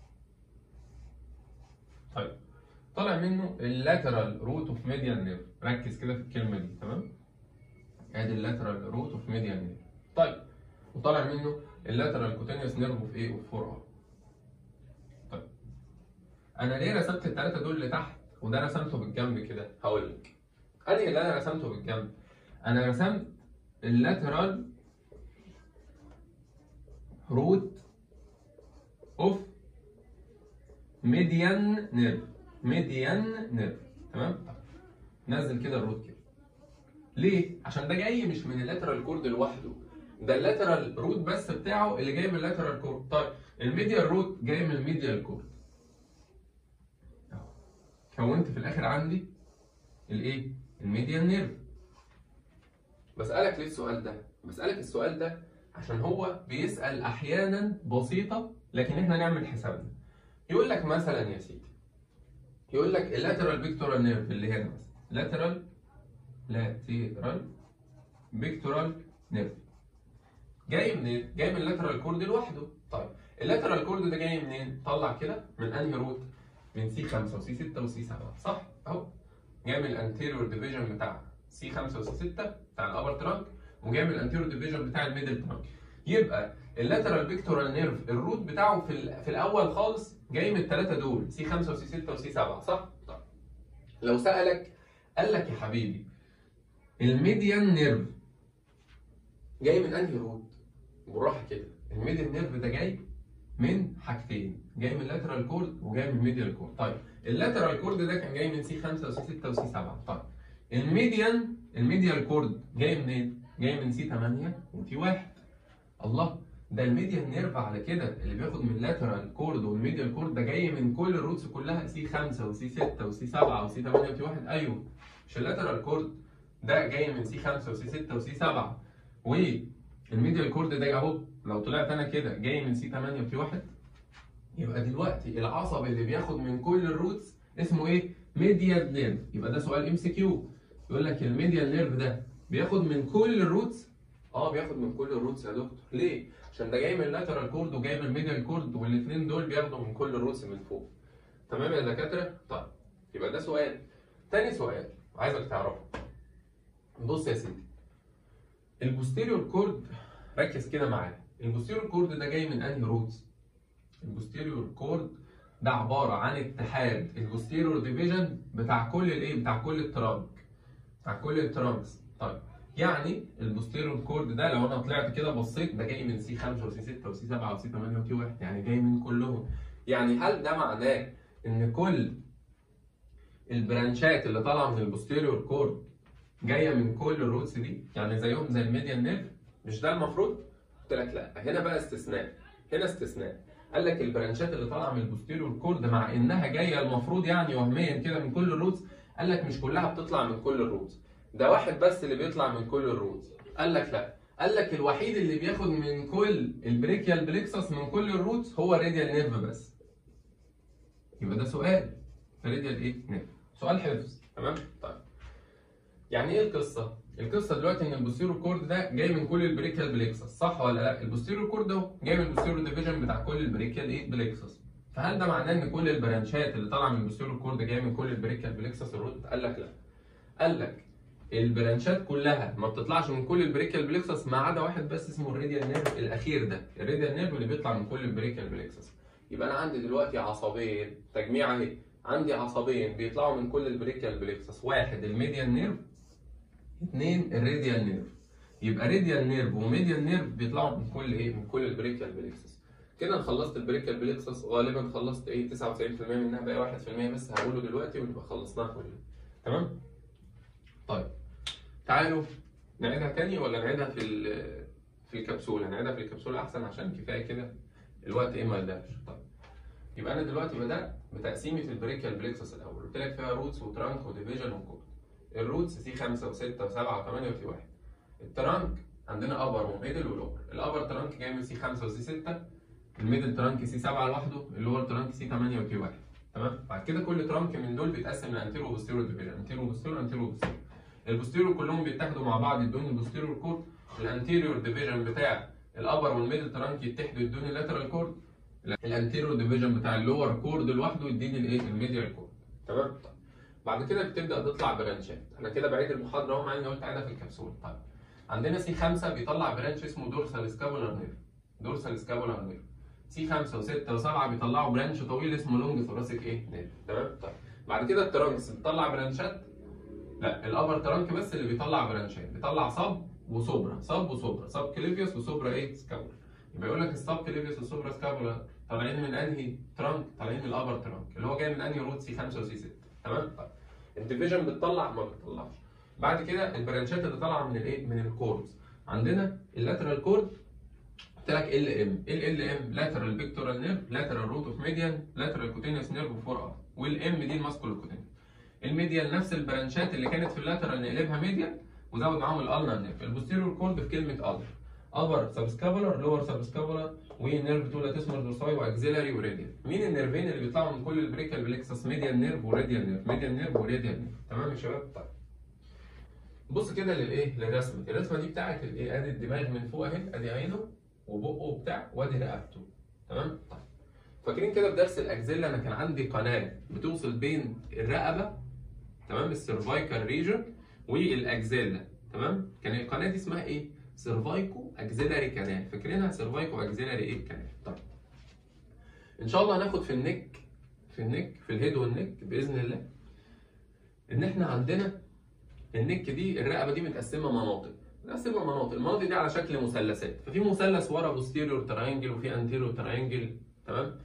S1: طيب طالع منه اللاترال روت اوف ميديال نيرف ركز كده في الكلمه دي تمام ادي اللاترال روت اوف ميديال نيرف طيب وطالع منه اللاترال كوتينيوس نيرف اوف ايه اوف فور ار طيب انا ليه رسمت الثلاثه دول لتحت وده رسمته بالجنب كده هقول لك انهي اللي انا رسمته بالجنب انا رسمت اللاترال روت اوف ميديان نيرف ميديان نيرف تمام نزل كده الروت كده ليه عشان ده جاي مش من اللاترال كورد لوحده ده اللاترال روت بس بتاعه اللي جاي من اللاترال كورد طيب الميديال روت جاي من الميديال كورد أهو. كونت في الاخر عندي الايه الميديال نيرف بسالك ليه السؤال ده بسالك السؤال ده عشان هو بيسال احيانا بسيطه لكن احنا نعمل حسابنا يقول لك مثلا يا سيدي يقول لك اللاترال بيكتورال نيرف اللي هنا مثلا لاترال لاترال بيكتورال نيرف جاي منين؟ جاي من اللاترال كورد لوحده طيب اللاترال كورد ده جاي منين؟ طلع كده من انهي روت؟ من سي 5 وسي 6 وسي 7 صح؟ اهو جاي من الانتيريور ديفيجن بتاع سي 5 وسي 6 بتاع الابر ترانك وجاي من الانتيريور ديفيجن بتاع الميدل ترانك يبقى اللاترال بيكتورال نيرف الروت بتاعه في ال- في الاول خالص جاي من الثلاثه دول سي 5 وسي 6 وسي 7 صح؟ طيب لو سالك قال لك يا حبيبي الميديان نيرف جاي من انهي روت؟ بالراحه كده الميديان نيرف ده جاي من حاجتين جاي من اللاترال كورد وجاي من الميديال كورد طيب اللاترال كورد ده كان جاي من سي 5 وسي 6 وسي 7 طيب الميديان الميديال كورد جاي منين؟ جاي من سي 8 وسي 1 الله ده الميديان نيرف على كده اللي بياخد من اللاترال كورد والميديال كورد ده جاي من كل الروتس كلها سي 5 وسي 6 وسي 7 وسي 8 وسي 1 ايوه مش اللاترال كورد ده جاي من سي 5 وسي 6 وسي 7 والميديال كورد ده اهو لو طلعت انا كده جاي من سي 8 وسي 1 يبقى دلوقتي العصب اللي بياخد من كل الروتس اسمه ايه؟ ميديال نيرف يبقى ده سؤال ام سي كيو يقول لك الميديال نيرف ده بياخد من كل الروتس اه بياخد من كل الروتس يا دكتور ليه؟ عشان ده جاي من اللاترال كورد وجاي من الميديال كورد والاثنين دول بياخدوا من كل الروتس من فوق تمام يا دكاتره؟ طيب يبقى ده سؤال تاني سؤال عايزك تعرفه بص يا سيدي البوستيريور كورد ركز كده معايا البوستيريور كورد ده جاي من انهي روتس؟ البوستيريور كورد ده عباره عن اتحاد البوستيريور ديفيجن بتاع كل الايه؟ بتاع كل الترانك بتاع كل الترانكس طيب يعني البوستيريور كورد ده لو انا طلعت كده بصيت ده جاي من سي 5 وسي 6 وسي 7 وسي 8 وسي 1 يعني جاي من كلهم يعني هل ده معناه ان كل البرانشات اللي طالعه من البوستيريور كورد جايه من كل الروتس دي يعني زيهم زي الميديان نيرف مش ده المفروض؟ قلت لك لا هنا بقى استثناء هنا استثناء قال لك البرانشات اللي طالعه من البوستيريور كورد مع انها جايه المفروض يعني وهميا كده من كل الروتس قال لك مش كلها بتطلع من كل الروتس ده واحد بس اللي بيطلع من كل الروتس قال لك لا قال لك الوحيد اللي بياخد من كل البريكيال بليكسس من كل الروتس هو الراديال نيرف بس يبقى ده سؤال الراديال ايه نيرف سؤال حفظ تمام طيب يعني ايه القصه القصه دلوقتي ان البوستيريور كورد ده جاي من كل البريكيال بليكسس صح ولا لا البوستيريور كورد ده جاي من البوستيريور ديفيجن بتاع كل البريكيال ايه بليكسس فهل ده معناه ان كل البرانشات اللي طالعه من البوستيريور كورد جايه من كل البريكيال بليكسس الروت قال لك لا قال لك البرانشات كلها ما بتطلعش من كل البريكيال بليكسس ما عدا واحد بس اسمه الراديال نيرف الاخير ده الراديال نيرف اللي بيطلع من كل البريكيال بليكسس يبقى انا عندي دلوقتي عصبين تجميع اهي عندي عصبين بيطلعوا من كل البريكيال بليكسس واحد الميديان نيرف اثنين الراديال نيرف يبقى راديال نيرف وميديال نيرف بيطلعوا من كل ايه من كل البريكيال بليكسس كده انا خلصت البريكيال بليكسس غالبا خلصت ايه 99% منها باقي 1% بس هقوله دلوقتي ونبقى خلصناها كلها تمام طيب تعالوا نعيدها تاني ولا نعيدها في ال- في الكبسوله نعيدها في الكبسوله احسن عشان كفايه كده الوقت ايه ما يضيعش طيب يبقى انا دلوقتي بدات بتقسيمه البريكيال بليكسس الاول قلت لك فيها روتس وترانك وديفيجن وكود الروتس سي 5 و6 و7 و8 وفي 1 الترانك عندنا ابر وميدل ولور الابر ترانك جاي من سي 5 وسي 6 الميدل ترانك سي 7 لوحده اللور ترانك سي 8 وتي 1 تمام بعد كده كل ترانك من دول بيتقسم لانتيرو وبوستيرو ديفيجن انتيرو وبوستيرو انتيرو وبوستيرو البوستيرو كلهم بيتحدوا مع بعض يدوني البوستيرو كورد الانتيريور ديفيجن بتاع الابر والميدل ترانك يتحدوا يدوني اللاترال كورد الانتيريور ديفيجن بتاع اللور كورد لوحده يديني الايه الميديال كورد تمام طيب بعد كده بتبدا تطلع برانشات انا كده بعيد المحاضره اهو مع اني قلت عايزها في الكبسوله طيب عندنا سي 5 بيطلع برانش اسمه دورسال سكابولار نيرف دورسال سكابولار نيرف سي 5 و6 و7 بيطلعوا برانش طويل اسمه لونج ثوراسيك ايه نيرف تمام طيب بعد كده الترانكس بتطلع برانشات لا الابر ترانك بس اللي بيطلع برانشات بيطلع صب وسوبرا صب وسوبرا صب كليفيوس وسوبرا ايه سكابولا يبقى يقول لك الصب كليفيوس والسوبرا سكابولا طالعين من انهي ترانك طالعين من الابر ترانك اللي هو جاي من انهي روت سي 5 وسي 6 تمام طيب الديفيجن بتطلع ما بتطلعش بعد كده البرانشات اللي طالعه من الايه من الكوردز عندنا اللاترال كورد قلت لك ال ام ال ال ام لاترال بيكتورال نيرف لاترال روت اوف ميديان لاترال كوتينيوس نيرف فور ار والام دي الماسكولو كوتينيوس الميديان نفس البرانشات اللي كانت في اللاترال نقلبها ميديان وزود معاهم الالنا نيرف البوستيريور كورد في كلمه الر ابر سبسكابولار لور سبسكابولار ونيرف تو لاتيسمر دورساي واكزيلاري وراديال مين النيرفين اللي بيطلعوا من كل البريكال بليكسس ميديان نيرف وراديال نيرف ميديان نيرف وراديال نيرف تمام يا شباب طيب بص كده للايه للرسمه الرسمه دي بتاعت الايه ادي الدماغ من فوق اهي ادي عينه وبقه وبتاع وادي رقبته تمام طيب فاكرين كده في درس الاكزيلا انا كان عندي قناه بتوصل بين الرقبه تمام السيرفايكال ريجن والاكزيلا تمام كان القناه دي اسمها ايه سيرفايكو اكزيلاري كانال فاكرينها سيرفايكو اكزيلاري ايه كانال طيب ان شاء الله هناخد في النك في النك في الهيد والنك باذن الله ان احنا عندنا النك دي الرقبه دي متقسمه مناطق متقسمه مناطق المناطق دي على شكل مثلثات ففي مثلث ورا بوستيريور تراينجل وفي انتيريور تراينجل تمام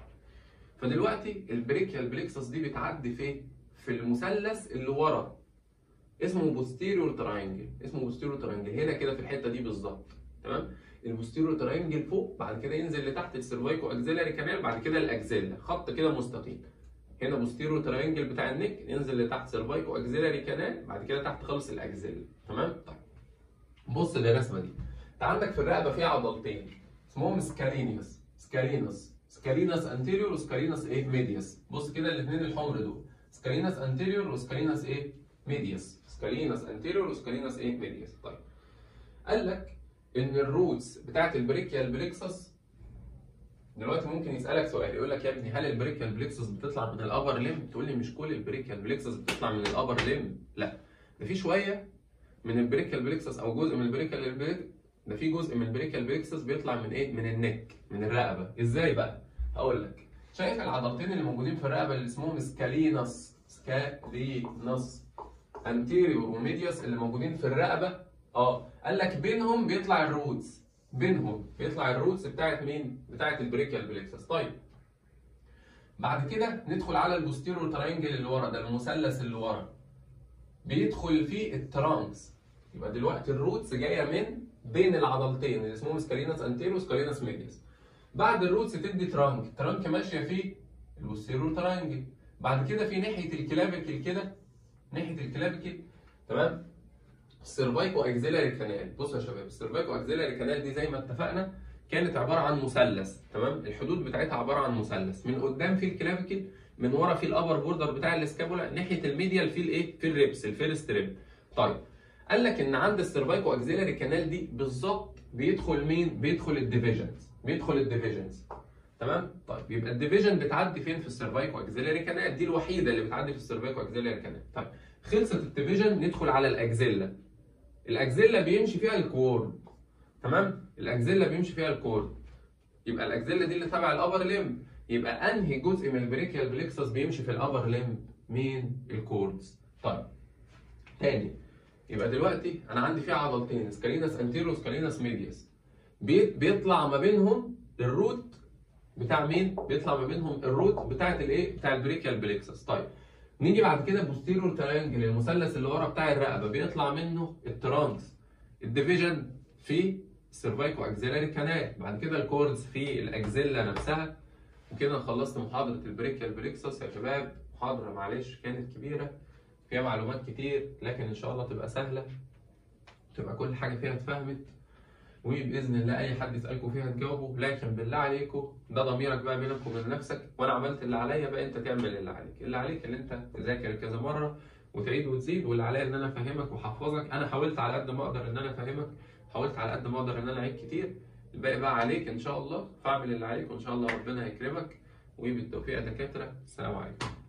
S1: فدلوقتي البريكيال بليكسس دي بتعدي في في المثلث اللي ورا اسمه بوستيريور تراينجل اسمه بوستيريور تراينجل هنا كده في الحته دي بالظبط تمام البوستيريور تراينجل فوق بعد كده ينزل لتحت السيرفايكو اكزيلاري كانال بعد كده الاكزيلا خط كده مستقيم هنا بوستيريور تراينجل بتاع النك ينزل لتحت سيرفايكو اكزيلاري كانال بعد كده تحت خالص الاكزيلا تمام طيب بص للرسمه دي انت عندك في الرقبه في عضلتين اسمهم سكالينيوس سكالينوس سكالينس انتيريور وسكالينس ايه ميديوس بص كده الاثنين الحمر دول سكالينس انتيريور وسكالينس ايه ميديوس سكالينس انتيريور وسكالينس ايه ميديوس طيب قال لك ان الروتس بتاعت البريكيال بليكسس دلوقتي ممكن يسالك سؤال يقول لك يا ابني هل البريكيال بليكسس بتطلع من الابر ليم تقول لي مش كل البريكيال بليكسس بتطلع من الابر ليم لا ده في شويه من البريكيال بليكسس او جزء من البريكيال بليكسس ده في جزء من البريكيال بليكسس بيطلع من ايه من النك من الرقبه ازاي بقى هقول لك شايف العضلتين اللي موجودين في الرقبه اللي اسمهم سكالينس سكالينس انتيريور وميديوس اللي موجودين في الرقبه اه قال لك بينهم بيطلع الروتس بينهم بيطلع الروتس بتاعت مين بتاعت البريكيال بليكسس طيب بعد كده ندخل على البوستيرور تراينجل اللي ورا ده المثلث اللي ورا بيدخل فيه الترانكس يبقى دلوقتي الروتس جايه من بين العضلتين اللي اسمهم سكالينس انتيريور وسكالينس ميديوس بعد الروتس تدي ترانك ترانك ماشيه في البوستيرور ترانجل بعد كده في ناحيه الكلافيكل كده ناحيه الكلافيكل تمام السيرفايكو اكزيلاري كانال بصوا يا شباب السيرفايكو اكزيلاري كانال دي زي ما اتفقنا كانت عباره عن مثلث تمام الحدود بتاعتها عباره عن مثلث من قدام في الكلافيكل من ورا في الابر بوردر بتاع الاسكابولا ناحيه الميديال في الايه في الريبس الفيرست ريب طيب قال لك ان عند السيرفايكو اكزيلاري كانال دي بالظبط بيدخل مين بيدخل الديفيجنز بيدخل الديفيجنز تمام طيب يبقى الديفيجن بتعدي فين في السيرفايكو اكزيلاري كانال دي الوحيده اللي بتعدي في السيرفايكو اكزيلاري كانال طيب خلصت الديفيجن ندخل على الاكزيلا الاكزيلا بيمشي فيها الكورد تمام الاكزيلا بيمشي فيها الكورد يبقى الاكزيلا دي اللي تبع الابر ليم يبقى انهي جزء من البريكيال بليكسس بيمشي في الابر ليم مين الكوردز طيب تاني يبقى دلوقتي انا عندي فيه عضلتين سكالينس انتيرو وسكالينس ميديوس بيطلع ما بينهم الروت بتاع مين بيطلع ما بينهم الروت بتاعت الايه بتاع البريكيال بليكسس طيب نيجي بعد كده بوستيرور ترينجل المثلث اللي ورا بتاع الرقبه بيطلع منه الترانس الديفيجن في السيرفايكو اكزيلاري كانال بعد كده الكوردز في الاكزيلا نفسها وكده خلصت محاضره البريكيال بليكسس يا شباب محاضره معلش كانت كبيره فيها معلومات كتير لكن ان شاء الله تبقى سهله تبقى كل حاجه فيها اتفهمت وباذن الله اي حد يسالكم فيها تجاوبوا لكن بالله عليكم ده ضميرك بقى بينك وبين نفسك وانا عملت اللي عليا بقى انت تعمل اللي عليك اللي عليك ان انت تذاكر كذا مره وتعيد وتزيد واللي عليا ان انا افهمك واحفظك انا حاولت على قد ما اقدر ان انا افهمك حاولت على قد ما اقدر ان انا اعيد كتير الباقي بقى عليك ان شاء الله فاعمل اللي عليك وان شاء الله ربنا يكرمك وبالتوفيق يا دكاتره السلام عليكم